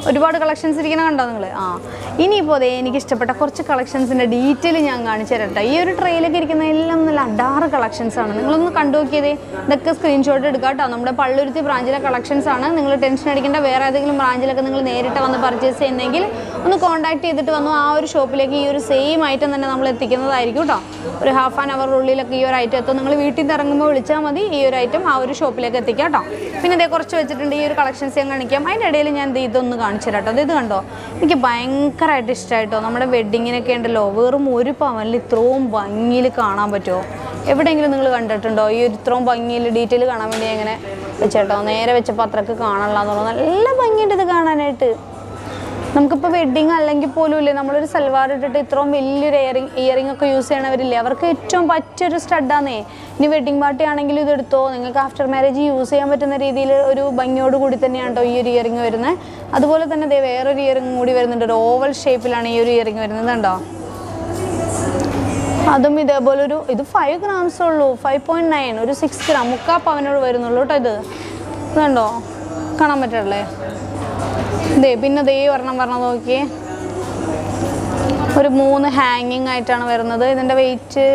ഒരുപാട് കളക്ഷൻസ് ഇരിക്കുന്ന കണ്ടോ നിങ്ങൾ ആ ഇനിയിപ്പോൾ അതേ എനിക്ക് ഇഷ്ടപ്പെട്ട കുറച്ച് കളക്ഷൻസിൻ്റെ ഡീറ്റെയിൽ ഞാൻ കാണിച്ചു തരട്ടെ ഈ ഒരു ട്രെയിലൊക്കെ ഇരിക്കുന്ന എല്ലാം നല്ല അഡാറ് കളക്ഷൻസ് ആണ് നിങ്ങളൊന്ന് കണ്ടു നോക്കിയതേ ഇതൊക്കെ സ്ക്രീൻഷോട്ട് എടുക്കുക കേട്ടോ നമ്മുടെ പള്ളുരുത്തി ബ്രാഞ്ചിലെ കളക്ഷൻസ് ആണ് നിങ്ങൾ ടെൻഷൻ അടിക്കേണ്ട വേറെ ഏതെങ്കിലും ബ്രാഞ്ചിലൊക്കെ നിങ്ങൾ നേരിട്ട് വന്ന് പർച്ചേസ് ചെയ്യുന്നെങ്കിൽ ഒന്ന് കോൺടാക്ട് ചെയ്തിട്ട് വന്നു ആ ഒരു ഷോപ്പിലേക്ക് ഈ ഒരു സെയിം ഐറ്റം തന്നെ നമ്മൾ എത്തിക്കുന്നതായിരിക്കും കേട്ടോ ഒരു ഹാഫ് ആൻ അവറിനുള്ളിലൊക്കെ ഈ ഒരു ഐറ്റം എത്തും നിങ്ങൾ വീട്ടിൽ നിന്ന് ഇറങ്ങുമ്പോൾ വിളിച്ചാൽ മതി ഈ ഒരു ഐറ്റം ആ ഒരു ഷോപ്പിലേക്ക് എത്തിക്കാം കേട്ടോ പിന്നെ ഇതേ കുറച്ച് വെച്ചിട്ടുണ്ട് ഈ ഒരു കളക്ഷൻസ് ഞാൻ കാണിക്കാം അതിൻ്റെ ഇടയിൽ ഞാൻ ദേ ഇതൊന്ന് കാണിച്ചു തരാം കേട്ടോ അത് ഇത് കണ്ടോ എനിക്ക് ഭയങ്കരമായിട്ട് ഇഷ്ടമായിട്ടോ നമ്മുടെ വെഡ്ഡിങ്ങിനൊക്കെ ഉണ്ടല്ലോ വെറും ഒരു പവനിൽ ഇത്രയും ഭംഗിയിൽ കാണാൻ പറ്റുമോ എവിടെയെങ്കിലും നിങ്ങൾ കണ്ടിട്ടുണ്ടോ ഈ ഒരു ഇത്രയും ഭംഗിയിൽ ഡീറ്റെയിൽ കാണാൻ വേണ്ടി എങ്ങനെ വെച്ചേട്ടോ നേരെ വെച്ചപ്പോൾ അത്രക്ക് കാണാനുള്ള നല്ല ഭംഗിയുണ്ട് ഇത് കാണാനായിട്ട് നമുക്കിപ്പോൾ വെഡ്ഡിങ് അല്ലെങ്കിൽ പോലും ഇല്ലേ നമ്മളൊരു സൽവാർ ഇട്ടിട്ട് ഇത്രയും വലിയൊരു ഇയറിങ് ഇയറിംഗ് ഒക്കെ യൂസ് ചെയ്യണവരില്ലേ അവർക്ക് ഏറ്റവും പറ്റിയൊരു സ്റ്റഡാന്നേ ഇനി വെഡ്ഡിങ് പാർട്ടി ആണെങ്കിലും ഇതെടുത്തോ നിങ്ങൾക്ക് ആഫ്റ്റർ മാരേജ് യൂസ് ചെയ്യാൻ പറ്റുന്ന രീതിയിൽ ഒരു ഭംഗിയോട് കൂടി തന്നെയാണ് കേട്ടോ ഈ ഒരു ഇയറിംഗ് വരുന്നത് അതുപോലെ തന്നെ ദേ വേറൊരു ഇയറിംഗ് കൂടി വരുന്നുണ്ട് ഒരു ഓവൽ ഷേപ്പിലാണ് ഈ ഒരു ഇയറിംഗ് വരുന്നത് കണ്ടോ അതും ഇതേപോലെ ഒരു ഇത് ഫൈവ് ഗ്രാംസ് ഉള്ളൂ ഫൈവ് പോയിന്റ് നയൻ ഒരു സിക്സ് ഗ്രാം മുക്കാ പവനോട് വരുന്നുള്ളൂ കേട്ടോ ഇത് ഇതുണ്ടോ കാണാൻ പറ്റല്ലേ ദേ പിന്നെ ദേ ഒരെണ്ണം പറഞ്ഞ നോക്കിയേ ഒരു മൂന്ന് ഹാങ്ങിങ് ആയിട്ടാണ് വരുന്നത് ഇതിൻ്റെ വെയിറ്റ്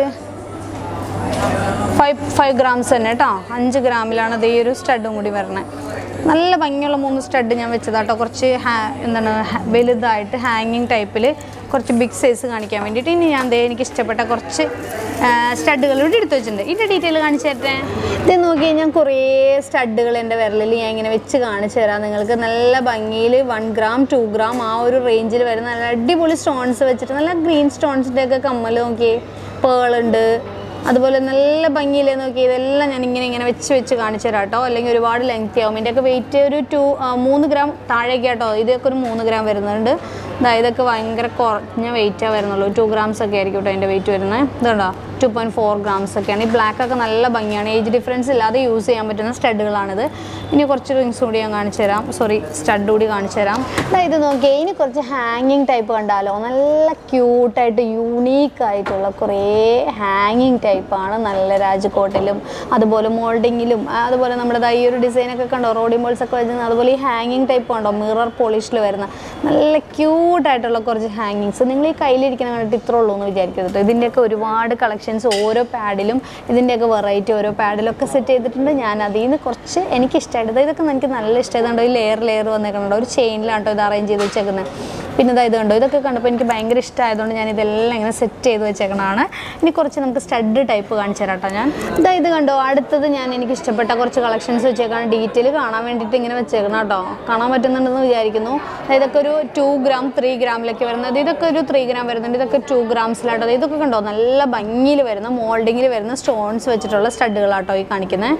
ഫൈവ് ഫൈവ് ഗ്രാംസ് തന്നെ കേട്ടോ അഞ്ച് ഗ്രാമിലാണ് ദേ ഒരു സ്റ്റഡും കൂടി വരുന്നത് നല്ല ഭംഗിയുള്ള മൂന്ന് സ്റ്റഡ് ഞാൻ വെച്ചതാട്ടോ കുറച്ച് ഹാ എന്താണ് ഹ- വലുതായിട്ട് ഹാങ്ങിങ് ടൈപ്പിൽ കുറച്ച് ബിഗ് സൈസ് കാണിക്കാൻ വേണ്ടിയിട്ട് ഇനി ഞാൻ ദേ എനിക്ക് ഇഷ്ടപ്പെട്ട കുറച്ച് സ്റ്റഡുകൾ ഇവിടെ എടുത്ത് വെച്ചിട്ടുണ്ട് ഇതിൻ്റെ ഡീറ്റെയിൽ കാണിച്ചു തരട്ടെ ഇത് നോക്കി ഞാൻ കുറേ സ്റ്റഡുകൾ എൻ്റെ വിരലിൽ ഞാൻ ഇങ്ങനെ വെച്ച് കാണിച്ചു തരാം നിങ്ങൾക്ക് നല്ല ഭംഗിയിൽ വൺ ഗ്രാം ടു ഗ്രാം ആ ഒരു റേഞ്ചിൽ വരുന്ന നല്ല അടിപൊളി സ്റ്റോൺസ് വെച്ചിട്ട് നല്ല ഗ്രീൻ സ്റ്റോൺസിൻ്റെ ഒക്കെ കമ്മൽ നോക്കി പേളുണ്ട് അതുപോലെ നല്ല ഭംഗിയില്ലേ നോക്കി ഇതെല്ലാം ഞാൻ ഇങ്ങനെ ഇങ്ങനെ വെച്ച് വെച്ച് കാണിച്ചു തരാം കേട്ടോ അല്ലെങ്കിൽ ഒരുപാട് ലെങ്തി ആവും ഇതിൻ്റെയൊക്കെ വെയിറ്റ് ഒരു ടു മൂന്ന് ഗ്രാം താഴേക്ക് കേട്ടോ ഇതൊക്കെ ഒരു മൂന്ന് ഗ്രാം വരുന്നുണ്ട് ഇതാ ഇതൊക്കെ ഭയങ്കര കുറഞ്ഞ വെയിറ്റാണ് വരുന്നുള്ളൂ ടു ഗ്രാംസ് ഒക്കെ ആയിരിക്കും കേട്ടോ അതിൻ്റെ വെയിറ്റ് വരുന്നത് ഇതുണ്ടോ ടു പോയിൻറ്റ് ഫോർ ഗ്രാംസ് ഒക്കെയാണ് ഈ ബ്ലാക്ക് ഒക്കെ നല്ല ഭംഗിയാണ് ഏജ് ഡിഫറൻസ് ഇല്ലാതെ യൂസ് ചെയ്യാൻ പറ്റുന്ന സ്റ്റഡുകളാണിത് ഇനി കുറച്ച് റിങ്സ് കൂടി ഞാൻ കാണിച്ചു തരാം സോറി സ്റ്റഡ് കൂടി കാണിച്ചു തരാം ദാ ഇത് നോക്കിയേ ഇനി കുറച്ച് ഹാങ്ങിങ് ടൈപ്പ് കണ്ടാലോ നല്ല ക്യൂട്ടായിട്ട് യൂണീക്ക് ആയിട്ടുള്ള കുറേ ഹാങ്ങിങ് ടൈപ്പാണ് നല്ല രാജകോട്ടിലും അതുപോലെ മോൾഡിങ്ങിലും അതുപോലെ നമ്മുടെ ദാ ഈ ഒരു ഡിസൈനൊക്കെ കണ്ടോ റോഡി മോൾസ് ഒക്കെ വെച്ചിരുന്നത് അതുപോലെ ഈ ഹാങ്ങിങ് ടൈപ്പ് കണ്ടോ മിറർ പോളിഷിൽ വരുന്ന നല്ല ക്യൂട്ടായിട്ടുള്ള കുറച്ച് ഹാങ്ങിങ്സ് നിങ്ങൾ ഈ കയ്യിലിരിക്കുന്ന കണ്ടിട്ട് ഇത്ര ഉള്ളൂ എന്ന് വിചാരിക്കരുത് ഇതിൻ്റെയൊക്കെ ഒരുപാട് കളക്ഷൻസ് ഓരോ പാഡിലും ഇതിൻ്റെയൊക്കെ വെറൈറ്റി ഓരോ പാഡിലൊക്കെ സെറ്റ് ചെയ്തിട്ടുണ്ട് ഞാൻ അതിൽ നിന്ന് കുറച്ച് എനിക്ക് ഇഷ്ടമായിട്ട് ഇതൊക്കെ എനിക്ക് നല്ല ഇഷ്ടമായതുകൊണ്ട് ഈ ലെയർ ലെയർ വന്നേക്കുന്നുണ്ടോ ഒരു ചെയിനിലാണ് കേട്ടോ ഇത് അറേഞ്ച് ചെയ്ത് വെച്ചേക്കുന്നത് പിന്നെ ഇതാ ഇത് കണ്ടോ ഇതൊക്കെ കണ്ടപ്പോൾ എനിക്ക് ഭയങ്കര ഇഷ്ടമായതുകൊണ്ട് ഞാൻ ഇതെല്ലാം ഇങ്ങനെ സെറ്റ് ചെയ്ത് വെച്ചേക്കണതാണ് ഇനി കുറച്ച് നമുക്ക് സ്റ്റഡ് ടൈപ്പ് കാണിച്ചു തരാം കേട്ടോ ഞാൻ ഇതാ ഇത് കണ്ടോ അടുത്തത് ഞാൻ എനിക്ക് ഇഷ്ടപ്പെട്ട കുറച്ച് കളക്ഷൻസ് വെച്ചേക്കാണ് ഡീറ്റെയിൽ കാണാൻ വേണ്ടിയിട്ട് ഇങ്ങനെ വെച്ചേക്കണം കേട്ടോ കാണാൻ പറ്റുന്നുണ്ടെന്ന് വിചാരിക്കുന്നു ദാ ഇതൊക്കെ ഒരു ടു ഗ്രാം ത്രീ ഗ്രാമിലൊക്കെ വരുന്നത് ഇതൊക്കെ ഒരു ത്രീ ഗ്രാം വരുന്നുണ്ട് ഇതൊക്കെ ടു ഗ്രാംസിലാട്ടോ ദാ ഇതൊക്കെ കണ്ടോ നല്ല ഭംഗിയിൽ വരുന്ന മോൾഡിങ്ങിൽ വരുന്ന സ്റ്റോൺസ് വെച്ചിട്ടുള്ള സ്റ്റഡുകളാട്ടോ ഈ കാണിക്കുന്നത്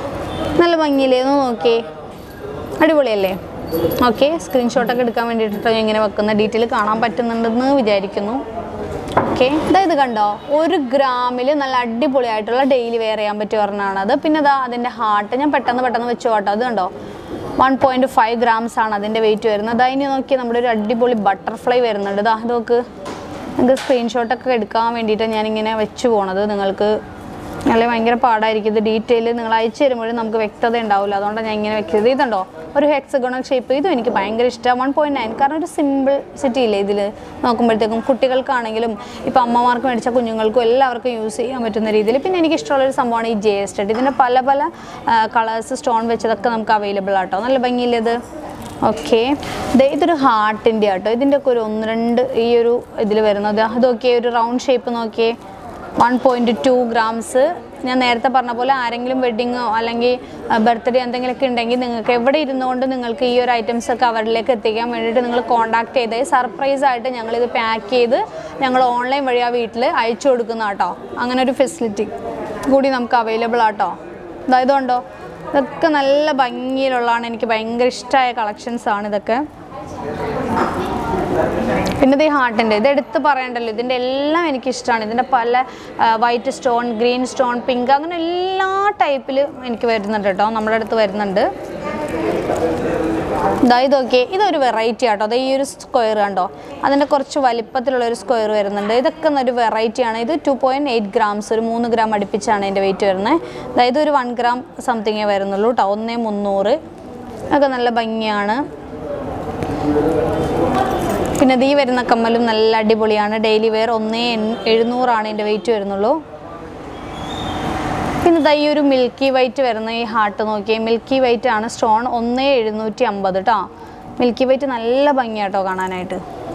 നല്ല ഭംഗിയിലേന്ന് നോക്കിയേ അടിപൊളിയല്ലേ ഓക്കെ സ്ക്രീൻഷോട്ടൊക്കെ എടുക്കാൻ വേണ്ടിയിട്ട് ഇങ്ങനെ വെക്കുന്ന ഡീറ്റെയിൽ കാണാൻ പറ്റുന്നുണ്ടെന്ന് വിചാരിക്കുന്നു ഓക്കെ ഇതായത് കണ്ടോ ഒരു ഗ്രാമിൽ നല്ല അടിപൊളിയായിട്ടുള്ള ഡെയിലി വെയർ ചെയ്യാൻ പറ്റിയ ഒരെണ്ണമാണ് അത് പിന്നെ ഇതാ അതിൻ്റെ ഹാർട്ട് ഞാൻ പെട്ടെന്ന് പെട്ടെന്ന് വെച്ചു കേട്ടോ അത് കണ്ടോ വൺ പോയിൻറ്റ് ഫൈവ് ഗ്രാംസ് ആണ് അതിൻ്റെ വെയിറ്റ് വരുന്നത് അതിന് നോക്കി നമ്മുടെ ഒരു അടിപൊളി ബട്ടർഫ്ലൈ വരുന്നുണ്ട് ഇതാ അത് നോക്ക് നിങ്ങൾക്ക് സ്ക്രീൻഷോട്ടൊക്കെ എടുക്കാൻ വേണ്ടിയിട്ട് ഞാനിങ്ങനെ വെച്ച് പോണത് നിങ്ങൾക്ക് നല്ല ഭയങ്കര പാടായിരിക്കും ഇത് ഡീറ്റെയിൽ നിങ്ങൾ അയച്ചു തരുമ്പോഴും നമുക്ക് വ്യക്തത ഉണ്ടാവില്ല അതുകൊണ്ടാണ് ഞാൻ ഇങ്ങനെ വെക്കുന്നത് ഇതുണ്ടോ ഒരു ഹെക്സഗണൽ ഷേപ്പ് ഇതും എനിക്ക് ഭയങ്കര ഇഷ്ടമാണ് വൺ പോയിൻറ്റ് നയൻ കാരണം ഒരു സിമ്പിൾ സിറ്റി ഇല്ലേ ഇതിൽ നോക്കുമ്പോഴത്തേക്കും കുട്ടികൾക്കാണെങ്കിലും ഇപ്പോൾ അമ്മമാർക്ക് മേടിച്ച കുഞ്ഞുങ്ങൾക്കും എല്ലാവർക്കും യൂസ് ചെയ്യാൻ പറ്റുന്ന രീതിയിൽ പിന്നെ എനിക്ക് ഇഷ്ടമുള്ളൊരു സംഭവമാണ് ഈ ജെ എസ്റ്റഡ് ഇതിൻ്റെ പല പല കളേഴ്സ് സ്റ്റോൺ വെച്ചതൊക്കെ നമുക്ക് അവൈലബിൾ ആട്ടോ നല്ല ഭംഗിയില്ലേ ഇത് ഓക്കെ ഇതൊരു ഹാർട്ടിൻ്റെ ആട്ടോ ഇതിൻ്റെ ഒക്കെ ഒരു ഒന്ന് രണ്ട് ഈ ഒരു ഇതിൽ വരുന്നത് അതൊക്കെ ഒരു റൗണ്ട് ഷേപ്പ് നോക്കിയേ വൺ പോയിൻറ്റ് ടു ഗ്രാംസ് ഞാൻ നേരത്തെ പറഞ്ഞ പോലെ ആരെങ്കിലും വെഡ്ഡിങ്ങോ അല്ലെങ്കിൽ ബർത്ത്ഡേ എന്തെങ്കിലുമൊക്കെ ഉണ്ടെങ്കിൽ നിങ്ങൾക്ക് എവിടെ ഇരുന്നുകൊണ്ട് നിങ്ങൾക്ക് ഈ ഒരു ഐറ്റംസ് ഒക്കെ അവരിലേക്ക് എത്തിക്കാൻ വേണ്ടിയിട്ട് നിങ്ങൾ കോൺടാക്ട് ചെയ്ത് സർപ്രൈസ് ആയിട്ട് ഞങ്ങളിത് പാക്ക് ചെയ്ത് ഞങ്ങൾ ഓൺലൈൻ വഴി ആ വീട്ടിൽ അയച്ചു കൊടുക്കുന്ന കേട്ടോ അങ്ങനെ ഒരു ഫെസിലിറ്റി കൂടി നമുക്ക് അവൈലബിൾ ആട്ടോ അതായത് ഉണ്ടോ ഇതൊക്കെ നല്ല ഭംഗിയിലുള്ളതാണ് എനിക്ക് ഭയങ്കര ഇഷ്ടമായ കളക്ഷൻസ് ആണ് ഇതൊക്കെ പിന്നെ ഇത് ഈ ഹാർട്ടിൻ്റെ ഇത് എടുത്ത് പറയണ്ടല്ലോ ഇതിൻ്റെ എല്ലാം എനിക്ക് ഇഷ്ടമാണ് ഇതിൻ്റെ പല white stone green stone pink അങ്ങനെ എല്ലാ ടൈപ്പിലും എനിക്ക് വരുന്നുണ്ട് കേട്ടോ നമ്മുടെ അടുത്ത് വരുന്നുണ്ട് ഇതാ ഇതൊക്കെ ഇതൊരു വെറൈറ്റി ആട്ടോ അത് ഈ ഒരു സ്ക്വയർ കണ്ടോ അതിൻ്റെ കുറച്ച് വലിപ്പത്തിലുള്ള ഒരു സ്ക്വയർ വരുന്നുണ്ട് ഇതൊക്കെ ഒരു വെറൈറ്റി ആണ് ഇത് ടു പോയിൻറ്റ് എയ്റ്റ് ഗ്രാംസ് ഒരു മൂന്ന് ഗ്രാം അടുപ്പിച്ചാണ് ഇതിൻ്റെ വെയിറ്റ് വരുന്നത് അതായത് ഒരു വൺ ഗ്രാം സംതിങ്ങേ വരുന്നുള്ളൂ കേട്ടോ ഒന്നേ മുന്നൂറ് ഒക്കെ നല്ല ഭംഗിയാണ് പിന്നെ ദീ വരുന്ന കമ്മലും നല്ല അടിപൊളിയാണ് ഡെയിലി വെയർ ഒന്നേ എൺ- എഴുന്നൂറാണ് ഇതിൻ്റെ വെയിറ്റ് വരുന്നുള്ളൂ പിന്നെ ദാ ഈ ഒരു മിൽക്കി വൈറ്റ് വരുന്ന ഈ ഹാർട്ട് നോക്കിയേ മിൽക്കി വൈറ്റ് ആണ് സ്റ്റോൺ ഒന്നേ എഴുന്നൂറ്റി അമ്പത് കേട്ടോ മിൽക്കി വൈറ്റ് നല്ല ഭംഗിയാട്ടോ കാണാനായിട്ട്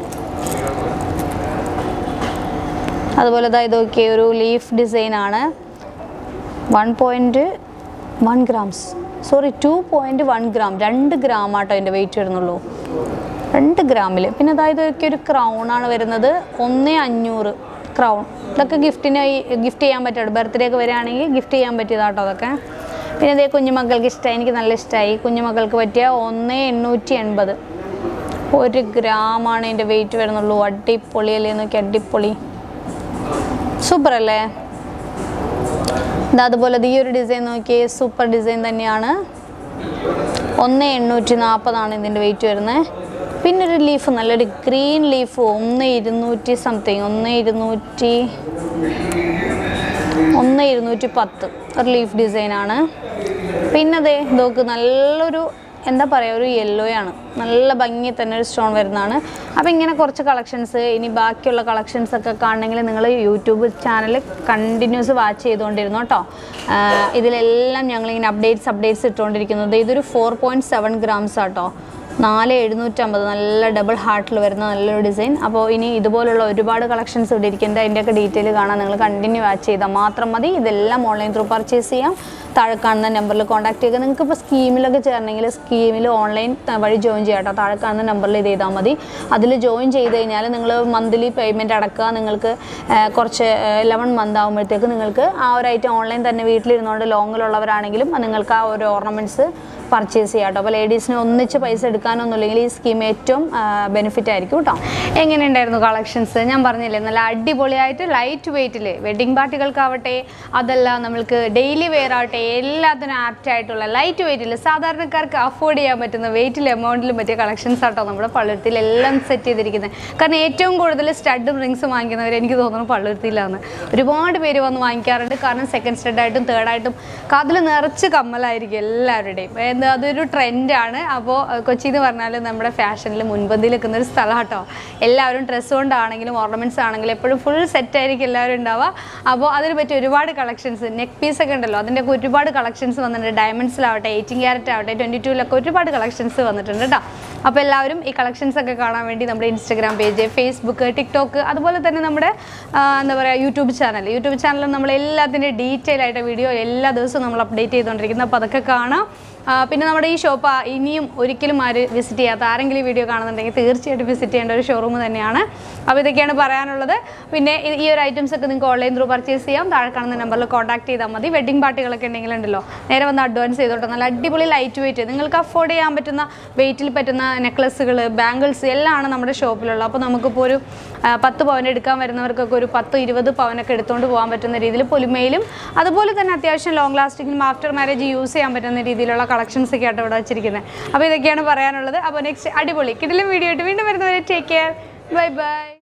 അതുപോലെ ദാ ഇത് നോക്കിയേ ഒരു ലീഫ് ഡിസൈൻ ആണ് one point one grams sorry two point one gram രണ്ട് ഗ്രാം ആട്ടോ അതിൻ്റെ വെയിറ്റ് വരുന്നുള്ളൂ രണ്ട് ഗ്രാമിൽ പിന്നെ അതായത് ഇതൊക്കെ ഒരു ക്രൗൺ ആണ് വരുന്നത് ഒന്ന് അഞ്ഞൂറ് ക്രൗൺ ഇതൊക്കെ ഗിഫ്റ്റിന് ഗിഫ്റ്റ് ചെയ്യാൻ പറ്റും ബർത്ത്ഡേ ഒക്കെ വരികയാണെങ്കിൽ ഗിഫ്റ്റ് ചെയ്യാൻ പറ്റിയതാട്ടോ അതൊക്കെ പിന്നെ ഇതേ കുഞ്ഞുമക്കൾക്ക് ഇഷ്ടമായി എനിക്ക് നല്ല ഇഷ്ടമായി കുഞ്ഞുമക്കൾക്ക് പറ്റിയ ഒന്ന് എണ്ണൂറ്റി എൺപത് ഒരു ഗ്രാമാണ് ഇതിൻ്റെ വെയിറ്റ് വരുന്നുള്ളൂ അടിപൊളിയല്ലേ നോക്കി അടിപൊളി സൂപ്പർ അല്ലേ ഇതാ അതുപോലെ ദേ ഈ ഒരു ഡിസൈൻ നോക്കിയേ സൂപ്പർ ഡിസൈൻ തന്നെയാണ് ഒന്ന് എണ്ണൂറ്റി നാൽപ്പതാണ് ഇതിൻ്റെ വെയിറ്റ് വരുന്നത് പിന്നെ ഒരു ലീഫ് നല്ലൊരു ഗ്രീൻ ലീഫ് ഒന്ന് ഇരുന്നൂറ്റി സംതിങ് ഒന്ന് ഇരുന്നൂറ്റി ഒന്ന് ഇരുന്നൂറ്റി പത്ത് ഒരു ലീഫ് ഡിസൈനാണ് പിന്നെ അതെ നോക്ക് നല്ലൊരു എന്താ പറയുക ഒരു യെല്ലോയാണ് നല്ല ഭംഗി തന്നെ ഒരു സ്റ്റോൺ വരുന്നതാണ് അപ്പോൾ ഇങ്ങനെ കുറച്ച് കളക്ഷൻസ് ഇനി ബാക്കിയുള്ള കളക്ഷൻസ് ഒക്കെ കാണണമെങ്കിൽ നിങ്ങൾ യൂട്യൂബ് ചാനൽ കണ്ടിന്യൂസ് വാച്ച് ചെയ്തുകൊണ്ടിരുന്നു കേട്ടോ ആഹ് ഇതിലെല്ലാം ഞങ്ങളിങ്ങനെ അപ്ഡേറ്റ്സ് അപ്ഡേറ്റ്സ് ഇട്ടുകൊണ്ടിരിക്കുന്നത് ഇതൊരു ഫോർ പോയിൻറ്റ് സെവൻ ഗ്രാംസ് ആട്ടോ നാല് എഴുന്നൂറ്റമ്പത് നല്ല ഡബിൾ ഹാർട്ടിൽ വരുന്ന നല്ലൊരു ഡിസൈൻ അപ്പോൾ ഇനി ഇതുപോലുള്ള ഒരുപാട് കളക്ഷൻസ് ഇവിടെ ഇരിക്കുന്നുണ്ട് അതിൻ്റെയൊക്കെ ഡീറ്റെയിൽ കാണാൻ നിങ്ങൾ കണ്ടിന്യൂ വാച്ച് ചെയ്താൽ മാത്രം മതി ഇതെല്ലാം ഓൺലൈൻ ത്രൂ പർച്ചേസ് ചെയ്യാം താഴെ കാണുന്ന നമ്പറിൽ കോൺടാക്ട് ചെയ്യുക നിങ്ങൾക്ക് ഇപ്പോൾ സ്കീമിലൊക്കെ ചേരണമെങ്കിൽ സ്കീമിൽ ഓൺലൈൻ വഴി ജോയിൻ ചെയ്യാം കേട്ടോ താഴെ കാണുന്ന നമ്പറിൽ ഇത് ചെയ്താൽ മതി അതിൽ ജോയിൻ ചെയ്ത് കഴിഞ്ഞാൽ നിങ്ങൾ മന്ത്ലി പേയ്മെൻറ്റ് അടക്കുക നിങ്ങൾക്ക് ആ, കുറച്ച് ലെവൻ മന്ത് ആകുമ്പോഴത്തേക്ക് നിങ്ങൾക്ക് ആ ഒരു ഐറ്റം ഓൺലൈൻ തന്നെ വീട്ടിലിരുന്നുകൊണ്ട് ലോങ്ങിലുള്ളവരാണെങ്കിലും നിങ്ങൾക്ക് ആ ഒരു ഓർണമെൻറ്റ്സ് പർച്ചേസ് ചെയ്യാം കേട്ടോ അപ്പോൾ ലേഡീസിന് ഒന്നിച്ച് പൈസ എടുക്കാനൊന്നുമില്ലെങ്കിൽ ഈ സ്കീം ഏറ്റവും ബെനിഫിറ്റ് ആയിരിക്കും കേട്ടോ എങ്ങനെയുണ്ടായിരുന്നു കളക്ഷൻസ് ഞാൻ പറഞ്ഞില്ലേ നല്ല അടിപൊളിയായിട്ട് ലൈറ്റ് വെയിറ്റിൽ വെഡിങ് പാർട്ടികൾക്കാവട്ടെ അതല്ല നമ്മൾക്ക് ഡെയിലി വെയർ ആവട്ടെ എല്ലാത്തിനും ആപ്റ്റ് ആയിട്ടുള്ള ലൈറ്റ് വെയിറ്റിൽ സാധാരണക്കാർക്ക് അഫോർഡ് ചെയ്യാൻ പറ്റുന്ന വെയിറ്റിൽ എമൗണ്ടിലും പറ്റിയ കളക്ഷൻസ് ആട്ടോ നമ്മുടെ പള്ളുരുത്തിയിൽ എല്ലാം സെറ്റ് ചെയ്തിരിക്കുന്നത് കാരണം ഏറ്റവും കൂടുതൽ സ്റ്റഡും റിങ്സും വാങ്ങിക്കുന്നവർ എനിക്ക് തോന്നുന്നു പള്ളുരുത്തിയിലാണ് ഒരുപാട് പേര് വന്ന് വാങ്ങിക്കാറുണ്ട് കാരണം സെക്കൻഡ് സ്റ്റഡായിട്ടും തേർഡായിട്ടും കാതിൽ നിറച്ച് കമ്മലായിരിക്കും എല്ലാവരുടെയും എന്താ അതൊരു ട്രെൻഡാണ് അപ്പോൾ കൊച്ചി എന്ന് പറഞ്ഞാൽ നമ്മുടെ ഫാഷനിൽ മുൻപന്തിയിൽ നിൽക്കുന്ന ഒരു സ്ഥലം കേട്ടോ എല്ലാവരും ഡ്രസ്സ് കൊണ്ടാണെങ്കിലും ഓർണമെൻറ്റ്സ് ആണെങ്കിലും എപ്പോഴും ഫുൾ സെറ്റ് ആയിരിക്കും എല്ലാവരും ഉണ്ടാവുക അപ്പോൾ അതിന് പറ്റിയ ഒരുപാട് കളക്ഷൻസ് നെക്ക് പീസ് ഒക്കെ ഉണ്ടല്ലോ അതിൻ്റെയൊക്കെ ഒരുപാട് കളക്ഷൻസ് വന്നിട്ടുണ്ട് ഡയമണ്ട്സിലാവട്ടെ എയ്റ്റീൻ ക്യാരറ്റ് ആവട്ടെ ട്വൻറ്റി ടൂലൊക്കെ ഒരുപാട് കളക്ഷൻസ് വന്നിട്ടുണ്ട് കേട്ടോ അപ്പോൾ എല്ലാവരും ഈ കളക്ഷൻസ് ഒക്കെ കാണാൻ വേണ്ടി നമ്മുടെ ഇൻസ്റ്റഗ്രാം പേജ് ഫേസ്ബുക്ക് ടിക്ടോക്ക് അതുപോലെ തന്നെ നമ്മുടെ ആ, എന്താ പറയുക യൂട്യൂബ് ചാനൽ യൂട്യൂബ് ചാനലിൽ നമ്മൾ എല്ലാത്തിൻ്റെ ഡീറ്റെയിൽ ആയിട്ട് വീഡിയോ എല്ലാ ദിവസവും നമ്മൾ അപ്ഡേറ്റ് ചെയ്തുകൊണ്ടിരിക്കുന്നത് അപ്പോൾ അതൊക്കെ കാണാം ആ, പിന്നെ നമ്മുടെ ഈ ഷോപ്പ് ഇനിയും ഒരിക്കലും ആര് വിസിറ്റ് ചെയ്യാത്ത ആരെങ്കിലും ഈ വീഡിയോ കാണുന്നുണ്ടെങ്കിൽ തീർച്ചയായിട്ടും വിസിറ്റ് ചെയ്യേണ്ട ഒരു ഷോറൂം തന്നെയാണ് അപ്പോൾ ഇതൊക്കെയാണ് പറയാനുള്ളത് പിന്നെ ഈ- ഈ ഒരു ഐറ്റംസ് ഒക്കെ നിങ്ങൾക്ക് ഓൺലൈൻ ത്രൂ പർച്ചേസ് ചെയ്യാം താഴെ കാണുന്ന നമ്പറിൽ കോൺടാക്ട് ചെയ്താൽ മതി വെഡിങ് പാർട്ടികളൊക്കെ ഉണ്ടെങ്കിലുണ്ടല്ലോ നേരെ വന്ന് അഡ്വാൻസ് ചെയ്തോട്ടെ നല്ല അടിപൊളി ലൈറ്റ് വെയിറ്റ് നിങ്ങൾക്ക് അഫോർഡ് ചെയ്യാൻ പറ്റുന്ന വെയിറ്റിൽ പറ്റുന്ന നെക്ലസ്സുകൾ ബാംഗിൾസ് എല്ലാം ആണ് നമ്മുടെ ഷോപ്പിലുള്ളത് അപ്പോൾ നമുക്കിപ്പോൾ ഒരു ആ, പത്ത് പവൻ എടുക്കാൻ വരുന്നവർക്കൊക്കെ ഒരു പത്ത് ഇരുപത് പവനൊക്കെ എടുത്തുകൊണ്ട് പോകാൻ പറ്റുന്ന രീതിയിൽ പൊലിമയിലും അതുപോലെ തന്നെ അത്യാവശ്യം ലോങ് ലാസ്റ്റിംഗിലും ആഫ്റ്റർ മാരേജ് യൂസ് ചെയ്യാൻ പറ്റുന്ന രീതിയിലുള്ള കളക്ഷൻസ് ഒക്കെ ആയിട്ട് ഇവിടെ വെച്ചിരിക്കുന്നത് അപ്പോൾ ഇതൊക്കെയാണ് പറയാനുള്ളത് അപ്പോൾ നെക്സ്റ്റ് അടിപൊളി കിടിലും വീഡിയോ ആയിട്ട് വീണ്ടും വരുന്നവരെ ടേക്ക് കെയർ ബൈ ബൈ